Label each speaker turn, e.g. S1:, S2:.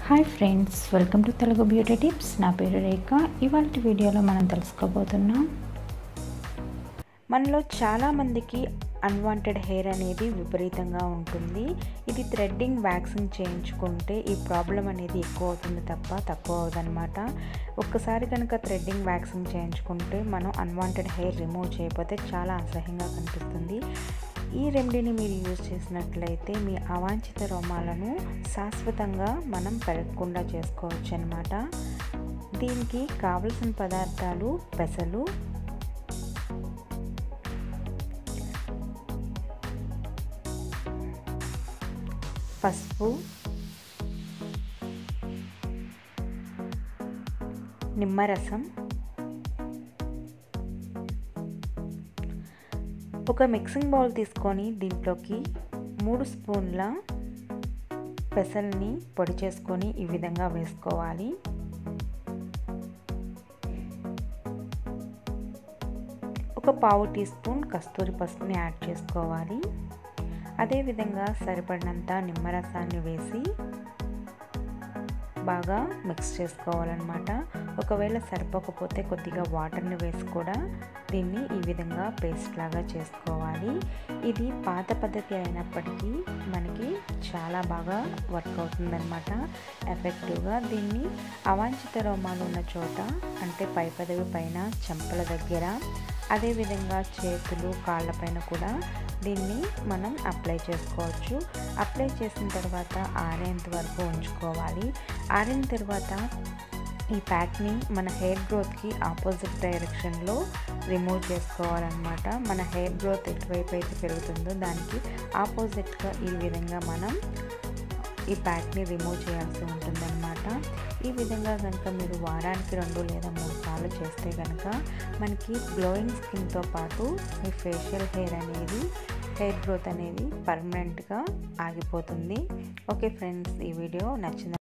S1: hi friends welcome to Telugu beauty tips నా పేరు రేఖ ఇవాళ వీడియోలో మనం తెలుసుకోబోతున్నాం
S2: మనలో చాలామందికి అన్వాంటెడ్ హెయిర్ అనేది విపరీతంగా ఉంటుంది ఇది థ్రెడ్డింగ్ వ్యాక్సింగ్ చేయించుకుంటే ఈ ప్రాబ్లం అనేది ఎక్కువ అవుతుంది తప్ప తక్కువ అవుదన్నమాట ఒక్కసారి కనుక థ్రెడ్డింగ్ వ్యాక్సింగ్ చేయించుకుంటే మనం అన్వాంటెడ్ హెయిర్ రిమూవ్ చేయకపోతే చాలా అసహ్యంగా కనిపిస్తుంది ఈ రెమెడీని మీరు యూజ్ చేసినట్లయితే మీ అవాంఛిత రోమాలను శాశ్వతంగా మనం పెరగకుండా చేసుకోవచ్చు అనమాట దీనికి కావలసిన పదార్థాలు పెసలు పసుపు నిమ్మరసం ఒక మిక్సింగ్ బౌల్ తీసుకొని దీంట్లోకి మూడు స్పూన్ల పెసల్ని పొడి చేసుకొని ఈ విధంగా వేసుకోవాలి ఒక పావు టీ స్పూన్ కస్తూరి పసుపుని యాడ్ చేసుకోవాలి అదేవిధంగా సరిపడినంత నిమ్మరసాన్ని వేసి బాగా మిక్స్ చేసుకోవాలన్నమాట ఒకవేళ సరిపోకపోతే కొద్దిగా వాటర్ని వేసి కూడా దీన్ని ఈ విధంగా పేస్ట్ లాగా చేసుకోవాలి ఇది పాత పద్ధతి అయినప్పటికీ మనకి చాలా బాగా వర్క్ అవుతుందన్నమాట ఎఫెక్టివ్గా దీన్ని అవాంఛిత రోమాలు ఉన్న చోట అంటే పై పదవి పైన చెంపల దగ్గర అదేవిధంగా చేతులు కాళ్ళపైన కూడా దీన్ని మనం అప్లై చేసుకోవచ్చు అప్లై చేసిన తర్వాత ఆరేంత వరకు ఉంచుకోవాలి ఆరిన తర్వాత ఈ ప్యాక్ని మన హెయిర్ గ్రోత్కి ఆపోజిట్ డైరెక్షన్లో రిమూవ్ చేసుకోవాలన్నమాట మన హెయిర్ గ్రోత్ ఎటువైపు అయితే పెరుగుతుందో దానికి ఆపోజిట్గా ఈ విధంగా మనం ఈ ప్యాక్ని రిమూవ్ చేయాల్సి ఉంటుందన్నమాట ఈ విధంగా కనుక మీరు వారానికి రెండు లేదా మూడు సార్లు చేస్తే కనుక మనకి గ్లోయింగ్ స్కిన్తో పాటు మీ ఫేషియల్ హెయిర్ అనేది హెయిర్ గ్రోత్ అనేది పర్మనెంట్గా ఆగిపోతుంది ఓకే ఫ్రెండ్స్ ఈ వీడియో నచ్చిన